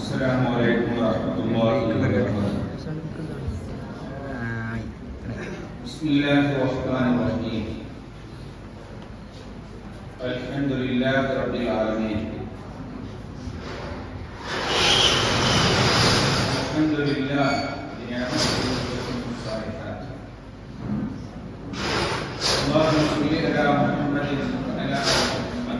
السلام عليكم ورحمة الله وبركاته بسم الله الرحمن الرحيم الحمد لله رب العالمين الحمد لله لنعمته وتتم الصالحات اللهم صل على محمد وعلى ال محمد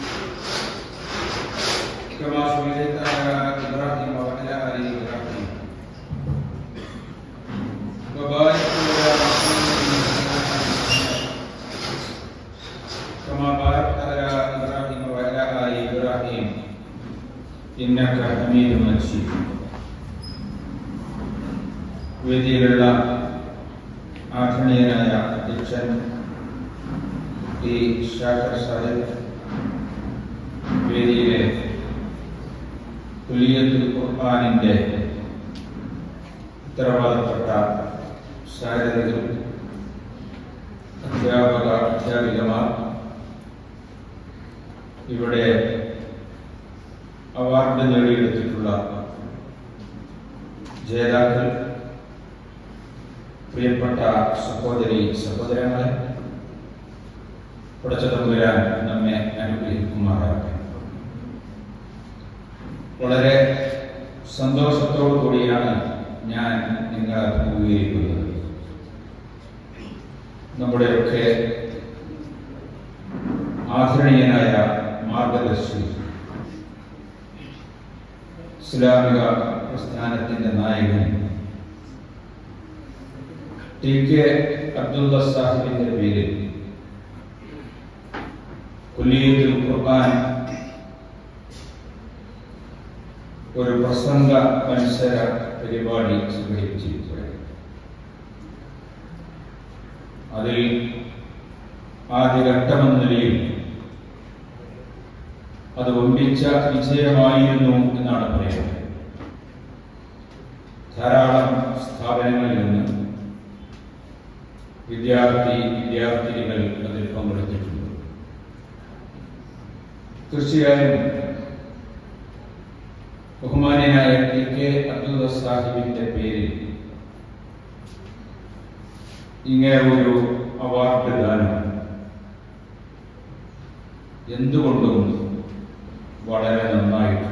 كما صليت على ابراهيم وعلى ال ابراهيم وبارك على محمد وعلى ال محمد كما باركت على ابراهيم وعلى ال ابراهيم انك حميد مجيد വേദിയിലുള്ള ആദരണീയനായ അധ്യക്ഷൻ ടി ഷാക്കർ സാഹിബ് വേദിയിലെ കുലിയത്തുൽ ഖുർആാനിൻ്റെ ഉത്തരവാദപ്പെട്ട ശാരീരികൾ അധ്യാപക അധ്യാപികമാർ ഇവിടെ അവാർഡ് നേടിയെടുത്തിട്ടുള്ള ജേതാക്കൾ പ്രിയപ്പെട്ട സഹോദരി സഹോദരങ്ങളെ പടച്ചതമ്പുരാൻ നമ്മെ അനുഗ്രഹിക്കുമാറാകട്ടെ വളരെ സന്തോഷത്തോടു കൂടിയാണ് ഞാൻ നിങ്ങളെ അഭിമുഖീകരിക്കുന്നത് നമ്മുടെയൊക്കെ ആദരണീയനായ മാർഗദർശി ഇസ്ലാമിക പ്രസ്ഥാനത്തിന്റെ നായകൻ ടി കെ അബ്ദുള്ള സാഹിബിന്റെ പേരിൽ കുല്ലിയത്തുൽ ഖുർആൻ ഒരു പ്രസംഗ മത്സര പരിപാടി സംഘടിപ്പിച്ചിരിക്കുകയാണ് അതിൽ ആദ്യഘട്ടമെന്ന നിലയിൽ അത് ഒമ്പിച്ച വിജയമായിരുന്നു എന്നാണ് പറയുന്നത് ധാരാളം സ്ഥാപനങ്ങളിൽ നിന്ന് വിദ്യാർത്ഥി വിദ്യാർത്ഥിനികൾ അതിൽ പങ്കെടുത്തിട്ടുണ്ട് തീർച്ചയായും ബഹുമാന്യനായ ടി കെ അബ്ദുൽ സാഹിബിന്റെ പേരിൽ ഇങ്ങനെ ഒരു അവാർഡ് ദാനം എന്തുകൊണ്ടും വളരെ നന്നായിട്ടുണ്ട്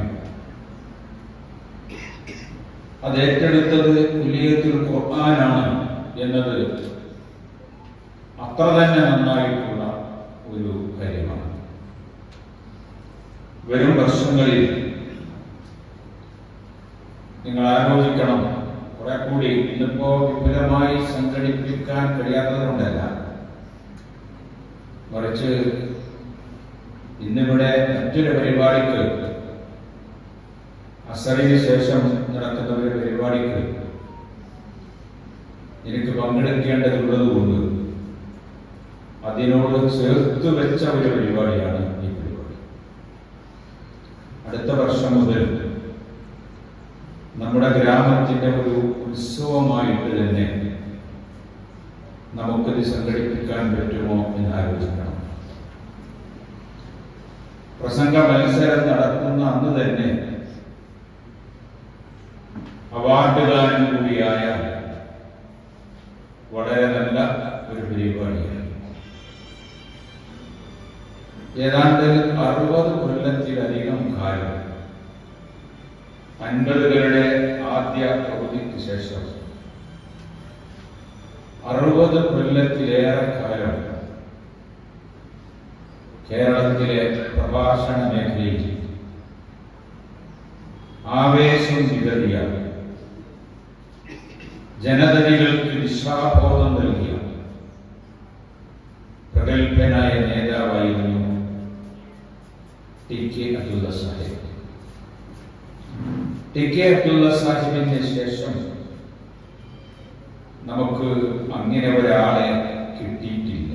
അത് ഏറ്റെടുത്തത് കുലിയത്തുൽ ഖുർആനാണ് എന്നത് അത്ര തന്നെ നന്നായിട്ടുള്ള ഒരു കാര്യമാണ് വരും വർഷങ്ങളിൽ നിങ്ങൾ ആലോചിക്കണം കുറെ കൂടി ഇന്നിപ്പോ വിപുലമായി സംഘടിപ്പിക്കാൻ കഴിയാത്തതുകൊണ്ടല്ല മറിച്ച് ഇന്നിവിടെ മറ്റൊരു പരിപാടിക്ക് അസറിന് ശേഷം നടക്കുന്ന ഒരു പരിപാടിക്ക് എനിക്ക് പങ്കെടുക്കേണ്ടതുള്ളതുകൊണ്ട് അതിനോട് ചേർത്ത് വെച്ച ഒരു പരിപാടിയാണ് ഈ പരിപാടി അടുത്ത വർഷം മുതൽ നമ്മുടെ ഗ്രാമത്തിന്റെ ഒരു ഉത്സവമായിട്ട് തന്നെ നമുക്കിത് സംഘടിപ്പിക്കാൻ പറ്റുമോ എന്ന് ആലോചിക്കണം പ്രസംഗ മത്സരം നടക്കുന്ന അന്ന് തന്നെ അവാർഡ് ദാനം കൂടിയായ വളരെ നല്ല ഒരു പരിപാടിയാണ് ഏതാണ്ട് അറുപത് കൊല്ലത്തിലധികം കാലം അൻപതുകളുടെ ആദ്യ പകുതിക്ക് ശേഷം അറുപത് കൊല്ലത്തിലേറെ കാലം കേരളത്തിലെ പ്രഭാഷണ മേഖലയിൽ ആവേശം വിതറിയ ജനതതികൾക്ക് ദിശാബോധം നൽകിയ പ്രഗത്ഭനായ നേതാവായിരുന്നു T K Abdullah Sahib T K Abdullah സാഹിബിന് ശേഷം നമുക്ക് അങ്ങനെ ഒരാളെ കിട്ടിയിട്ടില്ല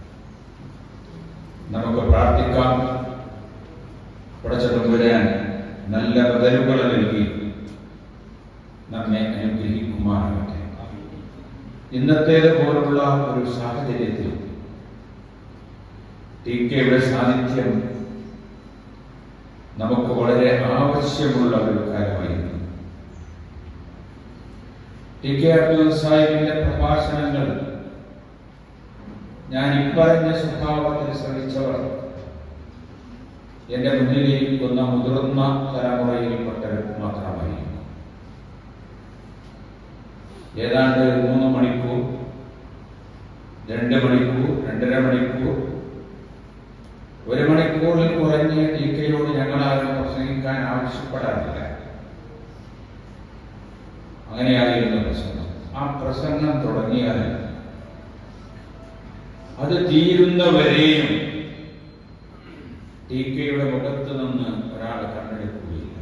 നമുക്ക് പ്രാർത്ഥിക്കാം പടച്ചതമ്പുരാൻ നല്ല ബദലുകൾ നൽകി നമ്മെ അനുഗ്രഹിക്കുമാറാകട്ടെ ഇന്നത്തേത് പോലുള്ള ഒരു സാഹചര്യത്തിൽ ടി കെയുടെ സാന്നിധ്യം നമുക്ക് വളരെ ആവശ്യമുള്ള ഒരു കാര്യമായിരുന്നു ടി കെ അബ്ദുൽ സാഹിബിന്റെ പ്രഭാഷണങ്ങൾ ഞാൻ ഇപ്പറഞ്ഞ സ്വഭാവത്തിൽ ശ്രമിച്ചവർ എന്റെ മുന്നിലിരിക്കുന്ന മുതിർന്ന തലമുറയിൽപ്പെട്ടവർ മാത്രമായിരുന്നു ഏതാണ്ട് മൂന്ന് മണിക്കൂർ രണ്ട് മണിക്കൂർ രണ്ടര മണിക്കൂർ ഒരു മണിക്കൂറിൽ കുറഞ്ഞ് ടി കെയോട് ഞങ്ങളാരും പ്രസംഗിക്കാൻ ആവശ്യപ്പെടാറില്ല അങ്ങനെയായിരുന്നു പ്രസംഗം ആ പ്രസംഗം തുടങ്ങിയാൽ അത് തീരുന്നവരെയും ടി കെയുടെ മുഖത്ത് നിന്ന് ഒരാൾ കണ്ടെടുക്കുകയില്ല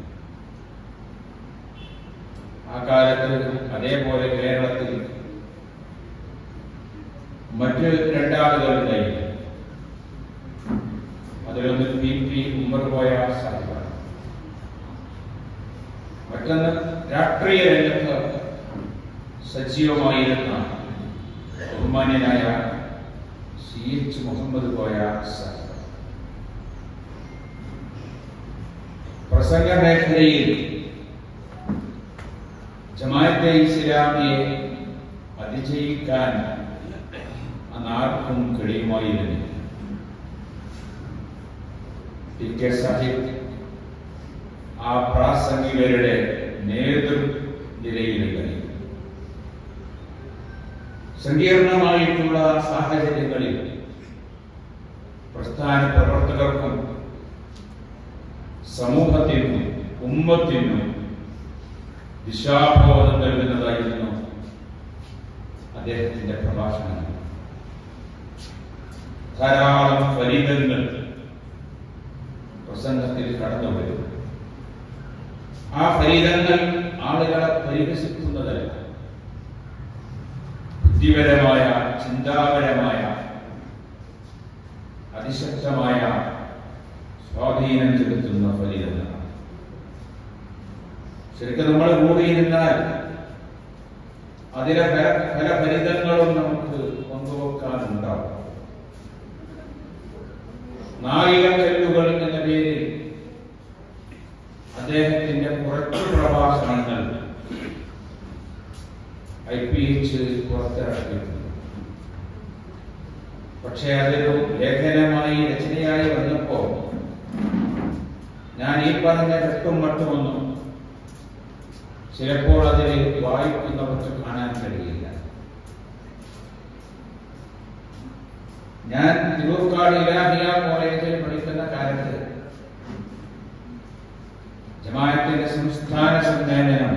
ആ കാലത്ത് അതേപോലെ കേരളത്തിൽ മറ്റ് രണ്ടാളുകളുണ്ടായിരുന്നു അതിലൊന്ന് പി പി ഉമ്മർ പോയ സാഹിബാണ് മറ്റൊന്ന് രാഷ്ട്രീയ രംഗത്ത് സജീവമായിരുന്ന ബഹുമാന്യനായ സി എച്ച് മുഹമ്മദ് പോയ സാഹിബ് പ്രസംഗ മേഖലയിൽ ജമാഅത്തെ ഇസ്ലാമിയെ അതിജയിക്കാൻ അന്നാർക്കും കഴിയുമായിരുന്നില്ല ടി കെ സാഹിബ് ആ പ്രാസംഗികരുടെ നേതൃനിരയിലുണ്ടായി സങ്കീർണമായിട്ടുള്ള സാഹചര്യങ്ങളിൽ പ്രസ്ഥാന പ്രവർത്തകർക്കും സമൂഹത്തിനും ഉമ്മത്തിനും ദിശാബോധം നൽകുന്നതായിരുന്നു അദ്ദേഹത്തിന്റെ പ്രഭാഷണങ്ങൾ ധാരാളം ഫലിതങ്ങൾ പ്രസംഗത്തിൽ കടന്നു വരും ആ ഫലിതങ്ങൾ ആളുകളെ പരിഹസിക്കുന്നതല്ല ബുദ്ധിപരമായ ചിന്താപരമായ അതിശക്തമായ സ്വാധീനം ചെലുത്തുന്ന ഫലിതങ്ങളാണ് ശരിക്കും നമ്മൾ കൂടിയിരുന്നാൽ അതിലെ പല പല ഫലിതങ്ങളും നമുക്ക് പങ്കുവെക്കാനുണ്ടാവും നായികക്കല്ലുകൾ എന്ന പേരിൽ അദ്ദേഹത്തിന്റെ കുറച്ച് പ്രഭാഷണങ്ങൾ ഐ പി എച്ച് പുറത്തിറക്കിയിട്ടുണ്ട് പക്ഷെ അതൊരു ലേഖനമായി രചനയായി വന്നപ്പോ ഞാൻ ഈ പറഞ്ഞ കെട്ടും മട്ടുമൊന്നും ചിലപ്പോൾ അതിൽ വായിക്കുന്നവർക്ക് കാണാൻ കഴിയില്ല ഞാൻ തിരൂർക്കാട് ഇലാഹിയ കോളേജിൽ പഠിക്കുന്ന കാലത്ത് ജമാഅത്തിന്റെ സംസ്ഥാന സമ്മേളനം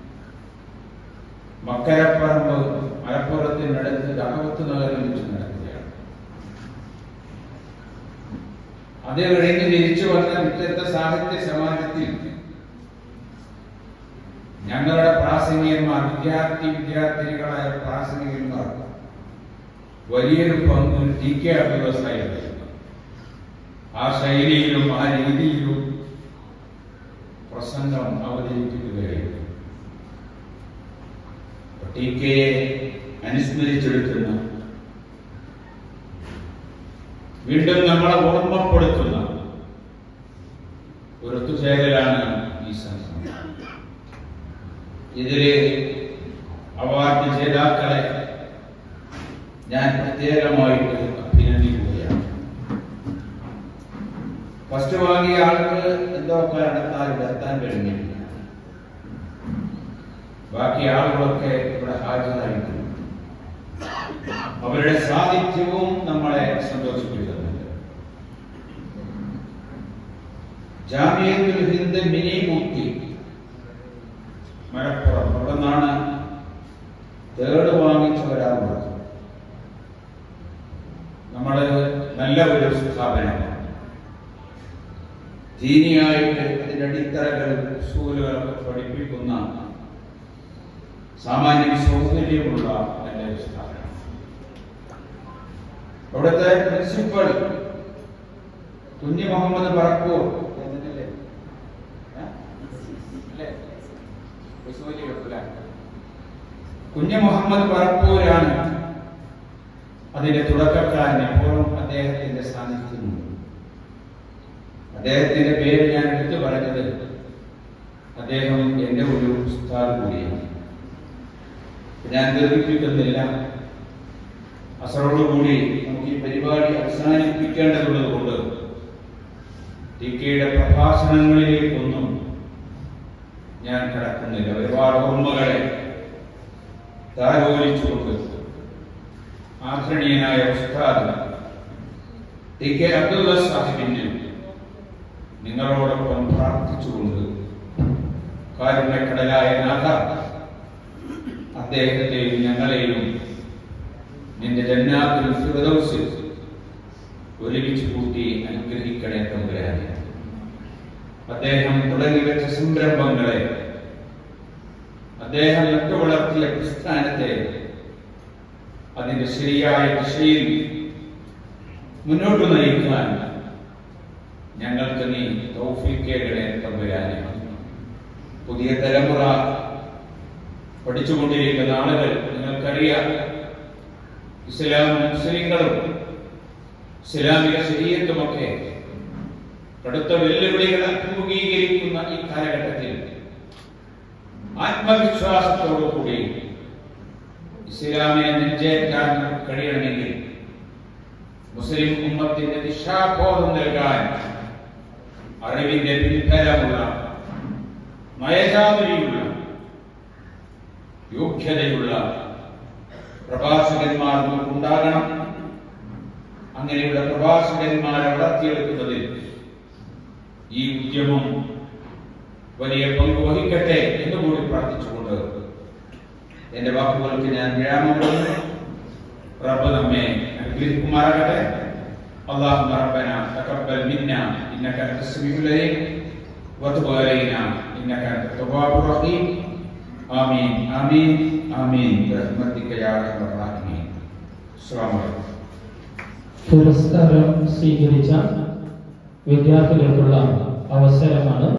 മക്കരപ്പറമ്പ് മലപ്പുറത്തിനടുത്ത് ദഹവത്ത് നഗറിൽ വെച്ച് നടക്കുകയാണ് അത് കഴിഞ്ഞ് തിരിച്ചു വന്ന മുറ്റത്തെ സാഹിത്യ സമാജത്തിൽ ഞങ്ങളുടെ പ്രാസംഗികന്മാർ വിദ്യാർത്ഥി വിദ്യാർത്ഥിനികളായ പ്രാസംഗികന്മാർ വലിയൊരു പങ്ക് ടി കെ അബ്ദുള്ളസായിരുന്നു ആ ശൈലിയിലും ആ രീതിയിലും പ്രസംഗം അവതരിപ്പിക്കുകയായിരുന്നു ടി കെയെ അനുസ്മരിച്ചെടുക്കുന്ന വീണ്ടും നമ്മളെ ഓർമ്മപ്പെടുത്തുന്ന ഒരു ഒത്തുചേരലാണ് ഈ സംഘം ഇതില് അവാർഡ് ജേതാക്കളെ ഞാൻ പ്രത്യേകമായിട്ട് അഭിനന്ദിക്കുകയാണ് ഫസ്റ്റ് വാങ്ങിയ ആൾക്ക് എന്തോ കാരണത്താൽ ഇവിടെ എത്താൻ കഴിഞ്ഞില്ല ബാക്കി ആളുകളൊക്കെ ഇവിടെ ഹാജരായിട്ടുണ്ട് അവരുടെ സാന്നിധ്യവും നമ്മളെ സന്തോഷിപ്പിക്കുന്നുണ്ട് ജാമ്യത്തുൽ ഹിന്ദ് മിനി മുക്തി മലപ്പുറം അവിടെ നിന്നാണ് തേർഡ് വാങ്ങിച്ച ഒരാളുള്ളത് നമ്മള് നല്ല ഒരു സ്ഥാപനമാണ് ദീനിയായിട്ട് അതിന്റെ അടിത്തറകൾ ഉസൂലുകളൊക്കെ പഠിപ്പിക്കുന്ന സാമാന്യ സൗകര്യമുള്ള നല്ലൊരു സ്ഥാപനം അവിടുത്തെ പ്രിൻസിപ്പൽ കുഞ്ഞി മുഹമ്മദ് പറക്കൂർ എന്നല്ലേ? ഏ? അല്ലേ? ഉസൂലി വെക്കൂല. കുഞ്ഞു മുഹമ്മദ് പറപ്പൂരാണ് അതിന്റെ തുടക്കക്കാരൻ എപ്പോഴും അദ്ദേഹത്തിന്റെ സാന്നിധ്യമുണ്ട് അദ്ദേഹത്തിന്റെ പേര് ഞാൻ എടുത്തു പറഞ്ഞത് അദ്ദേഹം എൻ്റെ ഒരു ഉസ്താദ് കൂടിയാണ് ഞാൻ ദീർഘിപ്പിക്കുന്നില്ല അസറോടുകൂടി നമുക്ക് ഈ പരിപാടി അവസാനിപ്പിക്കേണ്ടതുള്ളത് കൊണ്ട് ടി കെയുടെ പ്രഭാഷണങ്ങളിലേക്കൊന്നും ഞാൻ കടക്കുന്നില്ല ഒരുപാട് ഓർമ്മകളെ താരോലിച്ചുകൊണ്ട് ആദരണീയനായ ഉസ്താദ് ടി കെ അബ്ദുള്ള സാഹിബിന് നിങ്ങളോടൊപ്പം പ്രാർത്ഥിച്ചുകൊണ്ട് കാരുണ്യക്കടലായ നാഥ അദ്ദേഹത്തെയും ഞങ്ങളെയും നിന്റെ ജന്നാത്തിൽ ഫിറദൗസിൽ ഒരുമിച്ച് കൂട്ടി അനുഗ്രഹിക്കണേ തമ്പുരാനെ അദ്ദേഹം തുടങ്ങി വെച്ച സംരംഭങ്ങളെ അദ്ദേഹം നട്ടുവളർത്തിയ പ്രസ്ഥാനത്തെ അതിന്റെ ശരിയായ ദിശയിൽ മുന്നോട്ട് നയിക്കാൻ ഞങ്ങൾക്ക് നീ തൗഫീക്കേകളെ തമ്പുരാനെ പുതിയ തലമുറ പഠിച്ചുകൊണ്ടിരിക്കുന്ന ആളുകൾ നിങ്ങൾക്കറിയാം ഇസ്ലാം മുസ്ലിങ്ങളും ഇസ്ലാമിക ശരീരത്തുമൊക്കെ കടുത്ത വെല്ലുവിളികൾ അഭിമുഖീകരിക്കുന്ന ഈ കാലഘട്ടത്തിൽ ആത്മവിശ്വാസത്തോടുകൂടി ഇസ്ലാമിനെ നെഞ്ചേറ്റാൻ നമുക്ക് കഴിയണമെങ്കിൽ മുസ്ലിം ഉമ്മത്തിന്റെ ദിശാബോധം നൽകാൻ അറിവിന്റെ പിൻബലമുള്ള നയചാതുരിയുള്ള യോഗ്യതയുള്ള പ്രഭാഷകന്മാർ നമുക്കുണ്ടാകണം അങ്ങനെയുള്ള പ്രഭാഷകന്മാരെ വളർത്തിയെടുക്കുന്നതിൽ ഈ ഉദ്യമം വലിയ പങ്ക് വഹിക്കട്ടെ എന്ന് കൂടി പ്രാർത്ഥിച്ചുകൊണ്ട് എന്റെ വാക്കുകൾക്ക് ഞാൻ വിരാമപ്പെടുന്നു റബ്ബ് നമ്മെ അനുഗ്രഹിക്കുമാറാകട്ടെ اللهم ربنا تقبل منا انك انت السميع العليم وتب علينا انك انت التواب الرحيم امين امين امين برحمتك يا ارحم الراحمين السلام عليكم പുരസ്കാരം സ്വീകരിച്ച വിദ്യാർത്ഥികൾക്കുള്ള അവസരമാണ്